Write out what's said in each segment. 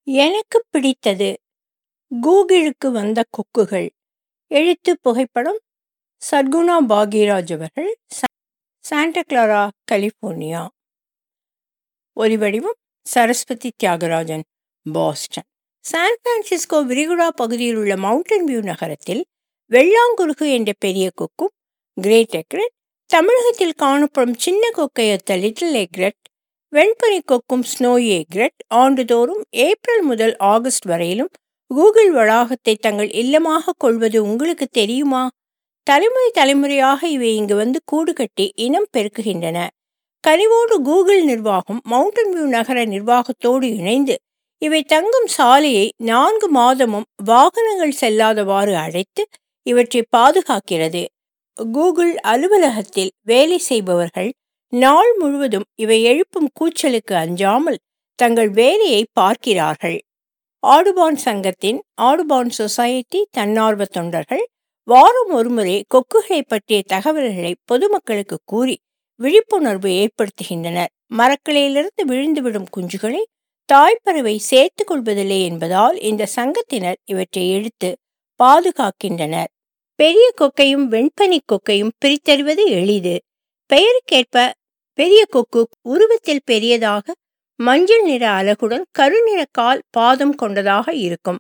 எனக்கு பிடித்தது கூகிளுக்கு வந்த கொக்குகள் எழுத்து புகைப்படம் சத்குணா பாக்யராஜ் அவர்கள் சாண்டா கிளாரா கலிஃபோர்னியா ஒலிவடிவம் Saraswathi Thyagarajan Boston San Francisco விரிகுடா பகுதியில் உள்ள மவுண்டன் வியூ நகரத்தில் வெள்ளாங்குருகு என்ற பெரிய கொக்கும் கிரேட் எக்ரெட் தமிழகத்தில் காணப்படும் சின்ன கொக்கையொத்த லிட்டில் எக்ரெட் வெண்பனி கொக்கும் ஸ்னோய் எக்ரெட் ஆண்டுதோறும் ஏப்ரல் முதல் ஆகஸ்ட் வரையிலும் கூகுள் வளாகத்தை தங்கள் இல்லமாக கொள்வது உங்களுக்கு தெரியுமா தலைமுறை தலைமுறையாக இவை இங்கு வந்து கூடு கட்டி இனம் பெருக்குகின்றன கனிவோடு கூகுள் நிர்வாகம் மவுண்டன் வியூ நகர நிர்வாகத்தோடு இணைந்து இவை தங்கும் சாலையை நான்கு மாதமும் வாகனங்கள் செல்லாதவாறு அழைத்து இவற்றை பாதுகாக்கிறது கூகுள் அலுவலகத்தில் வேலை செய்பவர்கள் நாள் முழுவதும் இவை எழுப்பும் கூச்சலுக்கு அஞ்சாமல் தங்கள் வேலையை பார்க்கிறார்கள் ஆடுபான் சங்கத்தின் ஆடுபான் சொசைட்டி தன்னார்வ தொண்டர்கள் வாரம் ஒருமுறை கொக்குகளை பற்றிய தகவல்களை பொதுமக்களுக்கு கூறி விழிப்புணர்வு ஏற்படுத்துகின்றனர் மரக்கிளையிலிருந்து விழுந்துவிடும் குஞ்சுகளை தாய்ப்பறவை சேர்த்து கொள்வதில்லை என்பதால் இந்த சங்கத்தினர் இவற்றை எடுத்து பாதுகாக்கின்றனர் பெரிய கொக்கையும் வெண்பனி கொக்கையும் பிரித்தறிவது எளிது பெயருக்கேற்ப பெரிய கொக்கு உருவத்தில் பெரியதாக மஞ்சள் நிற அலகுடன் கருநிற கால் பாதம் கொண்டதாக இருக்கும்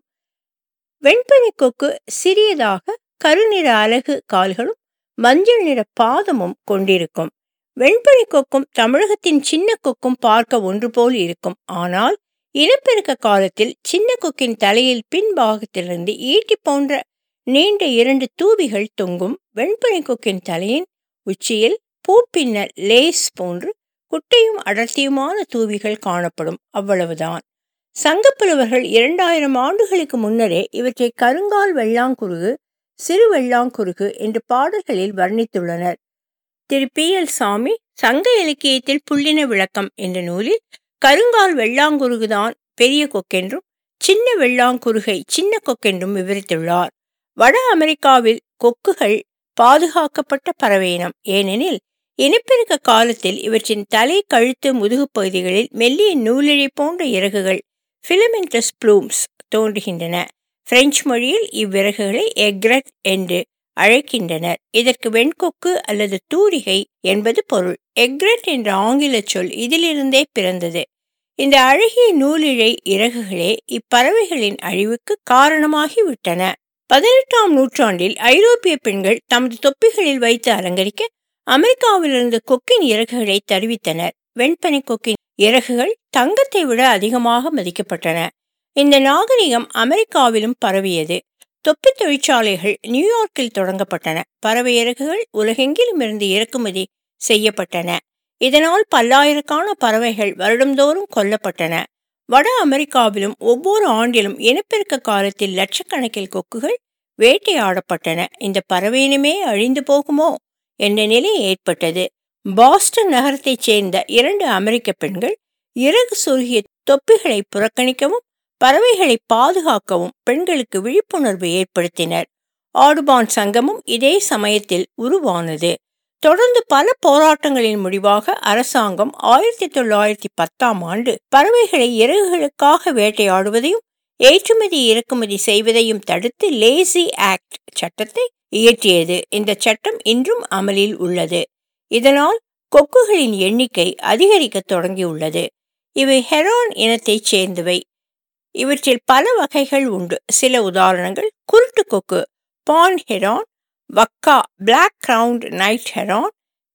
வெண்பனி கொக்கு சிறியதாக கருநிற அலகு கால்களும் மஞ்சள் நிற பாதமும் கொண்டிருக்கும் வெண்பனி கொக்கும் தமிழகத்தின் சின்ன கொக்கும் பார்க்க ஒன்று போல் இருக்கும் ஆனால் இனப்பெருக்க காலத்தில் சின்ன கொக்கின் தலையில் பின்பாகத்திலிருந்து ஈட்டி போன்ற நீண்ட இரண்டு தூவிகள் தொங்கும் வெண்பனி கொக்கின் தலையின் உச்சியில் பூப்பின்ன லேஸ் போன்று குட்டையும் அடர்த்தியுமான தூவிகள் காணப்படும் அவ்வளவுதான் சங்கப்புலவர்கள் இரண்டாயிரம் ஆண்டுகளுக்கு முன்னரே இவற்றை கருங்கால் வெள்ளாங்குருகு சிறு வெள்ளாங்குருகு என்று பாடல்களில் வர்ணித்துள்ளனர் திரு பி எல் சாமி சங்க இலக்கியத்தில் புள்ளின விளக்கம் என்ற நூலில் கருங்கால் வெள்ளாங்குருகுதான் பெரிய கொக்கென்றும் சின்ன வெள்ளாங்குருகை சின்ன கொக்கென்றும் விவரித்துள்ளார் வட அமெரிக்காவில் கொக்குகள் பாதுகாக்கப்பட்ட பறவையினம் ஏனெனில் இனப்பெருக்க காலத்தில் இவற்றின் தலை கழுத்து முதுகு பகுதிகளில் மெல்லிய நூலிழை போன்ற இறகுகள் ஃபிலமெண்டஸ் ப்ளூம்ஸ் தோன்றுகின்றன பிரெஞ்சு மொழியில் இவ்விறகுகளை எக்ரெட் என்று அழைக்கின்றனர் இதற்கு வெண்கொக்கு அல்லது தூரிகை என்பது பொருள் எக்ரெட் என்ற ஆங்கில சொல் இதிலிருந்தே பிறந்தது இந்த அழகிய நூலிழை இறகுகளே இப்பறவைகளின் அழிவுக்கு காரணமாகி விட்டன பதினெட்டாம் நூற்றாண்டில் ஐரோப்பிய பெண்கள் தமது தொப்பிகளில் வைத்து அலங்கரிக்க அமெரிக்காவிலிருந்து கொக்கின் இறகுகளை தருவித்தனர் வெண்பனி கொக்கின் இறகுகள் தங்கத்தை விட அதிகமாக மதிக்கப்பட்டன இந்த நாகரிகம் அமெரிக்காவிலும் பரவியது தொப்பி தொழிற்சாலைகள் நியூயார்க்கில் தொடங்கப்பட்டன பறவை இறகுகள் உலகெங்கிலும் இருந்து இறக்குமதி செய்யப்பட்டன இதனால் பல்லாயிரக்கான பறவைகள் வருடந்தோறும் கொல்லப்பட்டன வட அமெரிக்காவிலும் ஒவ்வொரு ஆண்டிலும் இனப்பெருக்க காலத்தில் லட்சக்கணக்கில் கொக்குகள் வேட்டையாடப்பட்டன இந்த பறவையினமே அழிந்து போகுமோ என்ற நிலை ஏற்பட்டது பாஸ்டன் நகரத்தைச் சேர்ந்த இரண்டு அமெரிக்க பெண்கள் இறகு சொருகிய தொப்பிகளை புறக்கணிக்கவும் பறவைகளை பாதுகாக்கவும் பெண்களுக்கு விழிப்புணர்வு ஏற்படுத்தினர் ஆடுபான் சங்கமும் இதே சமயத்தில் உருவானது தொடர்ந்து பல போராட்டங்களின் முடிவாக அரசாங்கம் ஆயிரத்தி தொள்ளாயிரத்தி பத்தாம் ஆண்டு பறவைகளை இறகுகளுக்காக வேட்டையாடுவதையும் ஏற்றுமதி இறக்குமதி செய்வதையும் தடுத்து லேசி ஆக்ட் சட்டத்தை இயற்றியது இந்த சட்டம் இன்றும் அமலில் உள்ளது இதனால் கொக்குகளின் எண்ணிக்கை அதிகரிக்க தொடங்கியுள்ளது இவை ஹெரான் இனத்தைச் சேர்ந்தவை இவற்றில் பல வகைகள் உண்டு சில உதாரணங்கள் குருட்டு கொக்கு பான் ஹெரான் வக்கா black crowned night heron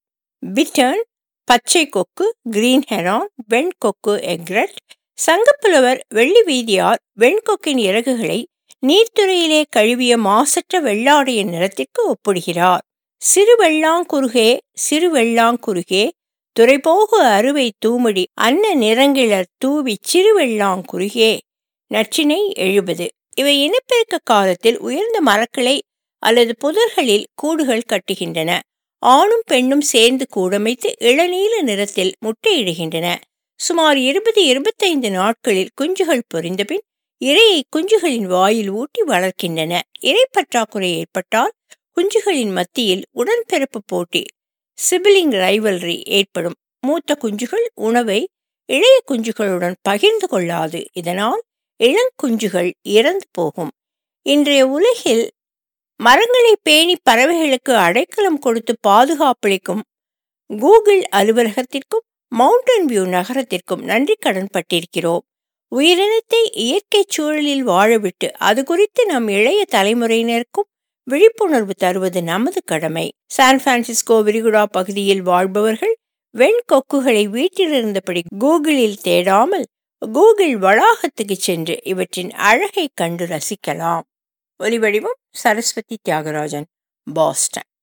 bittern பச்சை கொக்கு கிரீன் ஹெரான் வெண்கொக்கு எக்ரெட் சங்கப்புலவர் வெள்ளி வீதியார் வெண்கொக்கின் இறகுகளை நீர்த்துறையிலே கழுவிய மாசற்ற வெள்ளாடைய நிறத்திற்கு ஒப்பிடுகிறார் சிறு வெள்ளாங்குருகே சிறு வெள்ளாங்குருகே துறைபோகு அறுவை தூமடி அன்ன நிறங்கிழர் தூவி சிறு வெள்ளாங்குருகே நச்சினை எழுபது இவை இனப்பெருக்க காலத்தில் உயர்ந்த மரக்கிளை அல்லது புதர்களில் கூடுகள் கட்டுகின்றன ஆணும் பெண்ணும் சேர்ந்து கூடமைத்து இளநீல நிறத்தில் முட்டையிடுகின்றன சுமார் இருபது இருபத்தைந்து நாட்களில் குஞ்சுகள் பொரிந்தபின் இரையை குஞ்சுகளின் வாயில் ஊட்டி வளர்க்கின்றன இறை பற்றாக்குறை ஏற்பட்டால் குஞ்சுகளின் மத்தியில் உடன்பிறப்பு போட்டி சிபிலிங் ரைவல்ரி ஏற்படும் மூத்த குஞ்சுகள் உணவை இளைய குஞ்சுகளுடன் பகிர்ந்து கொள்ளாது இதனால் இளங்குஞ்சுகள் இறந்து போகும் இன்றைய உலகில் மரங்களை பேணி பறவைகளுக்கு அடைக்கலம் கொடுத்து பாதுகாப்பளிக்கும் கூகுள் அலுவலகத்திற்கும் மவுண்டன் வியூ நகரத்திற்கும் நன்றி கடன் பட்டிருக்கிறோம் உயிரினத்தை இயற்கை சூழலில் வாழவிட்டு அது குறித்து நம் இளைய தலைமுறையினருக்கும் விழிப்புணர்வு தருவது நமது கடமை சான் பிரான்சிஸ்கோ விரிகுடா பகுதியில் வாழ்பவர்கள் வெண்கொக்குகளை வீட்டிலிருந்தபடி கூகுளில் தேடாமல் கூகுள் வளாகத்துக்கு சென்று இவற்றின் அழகை கண்டு ரசிக்கலாம் ஒலிவடிவம் சரஸ்வதி தியாகராஜன் பாஸ்டன்